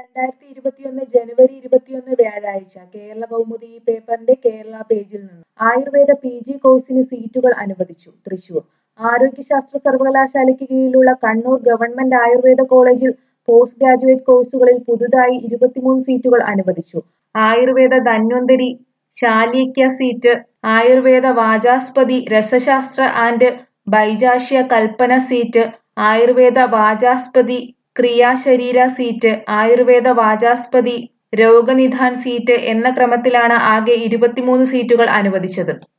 രണ്ടായിരത്തി ഇരുപത്തിയൊന്ന് ജനുവരി ഇരുപത്തിയൊന്ന് വ്യാഴാഴ്ച കേരള കൗമുദി ഈ പേപ്പറിന്റെ കേരള പേജിൽ നിന്ന് ആയുർവേദ പി ജി കോഴ്സിന് സീറ്റുകൾ അനുവദിച്ചു തൃശൂർ ആരോഗ്യശാസ്ത്ര സർവകലാശാലയ്ക്ക് കീഴിലുള്ള കണ്ണൂർ ഗവൺമെന്റ് ആയുർവേദ കോളേജിൽ പോസ്റ്റ് ഗ്രാജുവേറ്റ് കോഴ്സുകളിൽ പുതുതായി ഇരുപത്തിമൂന്ന് സീറ്റുകൾ അനുവദിച്ചു ആയുർവേദ ധന്വന്തരി ശാല്യക്യ സീറ്റ് ആയുർവേദ വാചാസ്പതി രസശാസ്ത്ര ആൻഡ് ബൈജാഷ്യ കൽപ്പന സീറ്റ് ആയുർവേദ വാചാസ്പതി ക്രിയാശരീര സീറ്റ് ആയുർവേദ വാചാസ്പതി രോഗനിധാൻ സീറ്റ് എന്ന ക്രമത്തിലാണ് ആകെ ഇരുപത്തിമൂന്ന് സീറ്റുകൾ അനുവദിച്ചത്